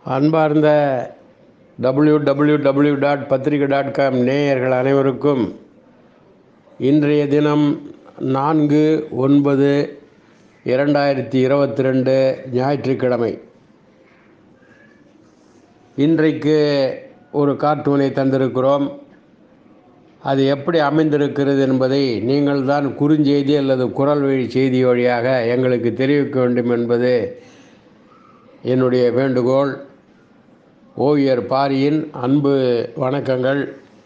அன்பார்ந்த W W W dot Pathrikai dot com நேயர்கள் அனைவருக்கும் இன்றைய தினம் நான்கு ஒன்பது இரண்டாயிரத்தி இருபத்தி ரெண்டு ஞாயிற்றுக்கிழமை இன்றைக்கு ஒரு கார்ட்டூனை தந்திருக்கிறோம் அது எப்படி அமைந்திருக்கிறது என்பதை நீங்கள் தான் குறுஞ்செய்தி அல்லது குரல் வழி செய்தி வழியாக எங்களுக்கு தெரிவிக்க வேண்டும் என்பது என்னுடைய வேண்டுகோள் ஓவியர் பாரியின் அன்பு வணக்கங்கள்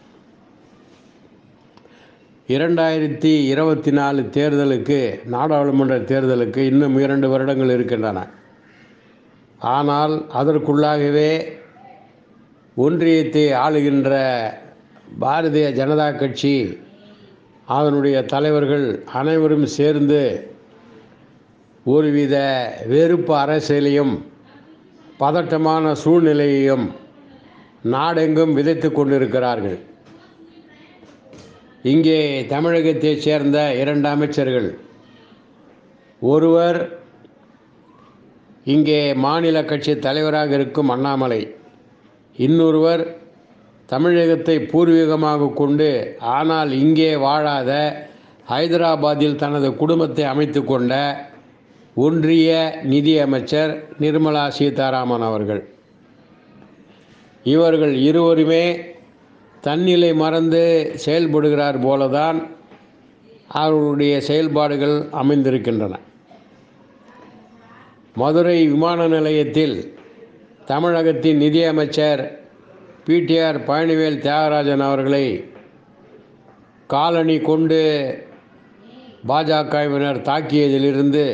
இரண்டாயிரத்தி இருபத்தி நாலு தேர்தலுக்கு நாடாளுமன்ற தேர்தலுக்கு இன்னும் இரண்டு வருடங்கள் இருக்கின்றன ஆனால் அதற்குள்ளாகவே ஒன்றியத்தை ஆளுகின்ற பாரதிய ஜனதா கட்சி அதனுடைய தலைவர்கள் அனைவரும் சேர்ந்து ஒருவித வெறுப்பு அரசியலையும் பதட்டமான சூழ்நிலையையும் நாடெங்கும் விதைத்து கொண்டிருக்கிறார்கள் இங்கே தமிழகத்தைச் சேர்ந்த இரண்டு அமைச்சர்கள் ஒருவர் இங்கே மாநில கட்சி தலைவராக இருக்கும் அண்ணாமலை இன்னொருவர் தமிழகத்தை பூர்வீகமாக கொண்டு ஆனால் இங்கே வாழாத ஹைதராபாத்தில் தனது குடும்பத்தை அமைத்து கொண்ட ஒன்றிய நிதியமைச்சர் நிர்மலா சீதாராமன் அவர்கள் இவர்கள் இருவருமே தன்னிலை மறந்து செயல்படுகிறார் போலதான் அவர்களுடைய செயல்பாடுகள் அமைந்திருக்கின்றன மதுரை விமான நிலையத்தில் தமிழகத்தின் நிதியமைச்சர் பிடிஆர் பழனிவேல் தியாகராஜன் அவர்களை காலணி கொண்டு பாஜகவினர் தாக்கியதிலிருந்து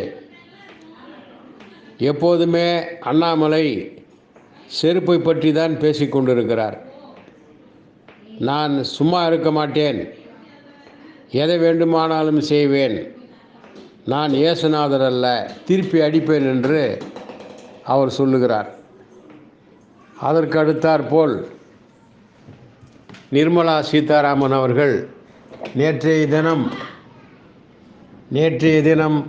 எப்போதுமே அண்ணாமலை செருப்பை பற்றி தான் பேசிக்கொண்டிருக்கிறார் நான் சும்மா இருக்க மாட்டேன் எதை வேண்டுமானாலும் செய்வேன் நான் இயேசுநாதர் அல்ல திருப்பி அடிப்பேன் என்று அவர் சொல்லுகிறார் அதற்கு அடுத்தாற்போல் நிர்மலா சீதாராமன் அவர்கள் நேற்றைய தினம் நேற்றைய தினம்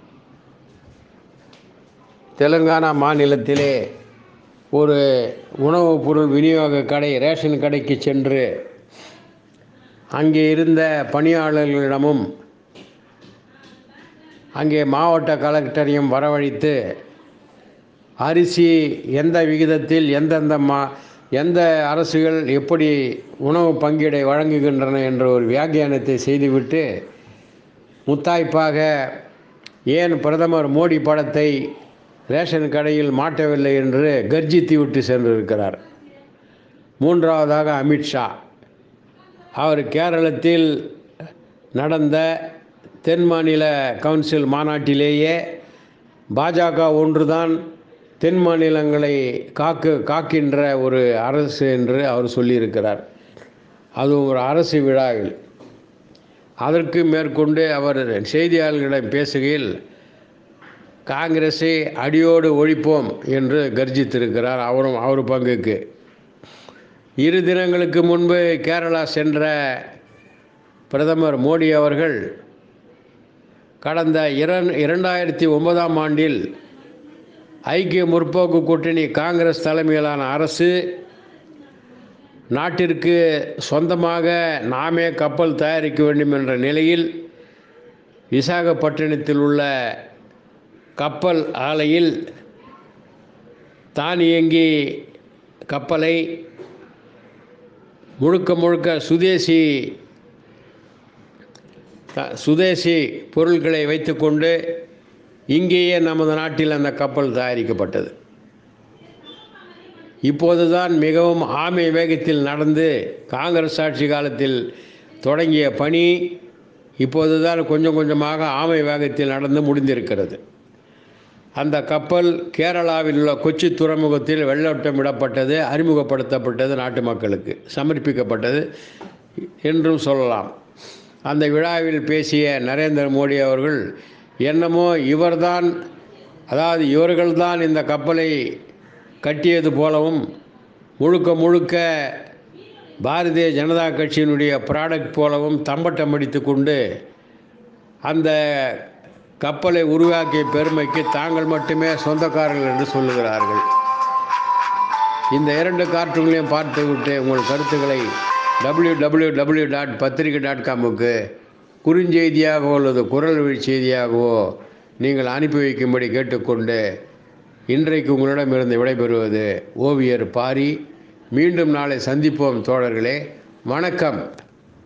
தெலுங்கானா மாநிலத்திலே ஒரு உணவுப் பொருள் விநியோக கடை ரேஷன் கடைக்கு சென்று அங்கே இருந்த பணியாளர்களிடமும் அங்கே மாவட்ட கலெக்டரையும் வரவழைத்து அரிசி எந்த விகிதத்தில் எந்தெந்த மா எந்த அரசுகள் எப்படி உணவு பங்கீடை வழங்குகின்றன என்ற ஒரு வியாக்கியானத்தை செய்துவிட்டு முத்தாய்ப்பாக ஏன் பிரதமர் மோடி படத்தை ரேஷன் கடையில் மாட்டவில்லை என்று கர்ஜித்து விட்டு சென்றிருக்கிறார் மூன்றாவதாக அமித்ஷா அவர் கேரளத்தில் நடந்த தென் மாநில கவுன்சில் மாநாட்டிலேயே பாஜக ஒன்றுதான் தென் மாநிலங்களை காக்கு காக்கின்ற ஒரு அரசு என்று அவர் சொல்லியிருக்கிறார் அது ஒரு அரசு விழாவில் அதற்கு மேற்கொண்டு அவர் செய்தியாளர்களிடம் பேசுகையில் காங்கிரஸை அடியோடு ஒழிப்போம் என்று கர்ஜித்திருக்கிறார் அவரும் அவர் பங்குக்கு இரு தினங்களுக்கு முன்பு கேரளா சென்ற பிரதமர் மோடி அவர்கள் கடந்த இரண் இரண்டாயிரத்தி ஒன்பதாம் ஆண்டில் ஐக்கிய முற்போக்கு கூட்டணி காங்கிரஸ் தலைமையிலான அரசு நாட்டிற்கு சொந்தமாக நாமே கப்பல் தயாரிக்க வேண்டும் என்ற நிலையில் விசாகப்பட்டினத்தில் உள்ள கப்பல் ஆலையில் தானியங்கி கப்பலை முழுக்க முழுக்க சுதேசி சுதேசி பொருட்களை வைத்துக்கொண்டு இங்கேயே நமது நாட்டில் அந்த கப்பல் தயாரிக்கப்பட்டது இப்போதுதான் மிகவும் ஆமை வேகத்தில் நடந்து காங்கிரஸ் ஆட்சி காலத்தில் தொடங்கிய பணி இப்போதுதான் கொஞ்சம் கொஞ்சமாக ஆமை வேகத்தில் நடந்து முடிந்திருக்கிறது அந்த கப்பல் கேரளாவில் உள்ள கொச்சி துறைமுகத்தில் வெள்ளோட்டம் விடப்பட்டது அறிமுகப்படுத்தப்பட்டது நாட்டு மக்களுக்கு சமர்ப்பிக்கப்பட்டது என்றும் சொல்லலாம் அந்த விழாவில் பேசிய நரேந்திர மோடி அவர்கள் என்னமோ இவர்தான் அதாவது இவர்கள்தான் இந்த கப்பலை கட்டியது போலவும் முழுக்க முழுக்க பாரதிய ஜனதா கட்சியினுடைய ப்ராடக்ட் போலவும் தம்பட்டம் அடித்து கொண்டு அந்த கப்பலை உருவாக்கிய பெருமைக்கு தாங்கள் மட்டுமே சொந்தக்காரர்கள் என்று சொல்லுகிறார்கள் இந்த இரண்டு கார்ட்டூன்களையும் பார்த்துவிட்டு உங்கள் கருத்துக்களை W W W dot Pathrikai dot காமுக்கு குறுஞ்செய்தியாகவோ அல்லது குரல் வழி செய்தியாகவோ நீங்கள் அனுப்பி வைக்கும்படி கேட்டுக்கொண்டு இன்றைக்கு உங்களிடமிருந்து விடைபெறுவது ஓவியர் பாரி மீண்டும் நாளை சந்திப்போம் தோழர்களே வணக்கம்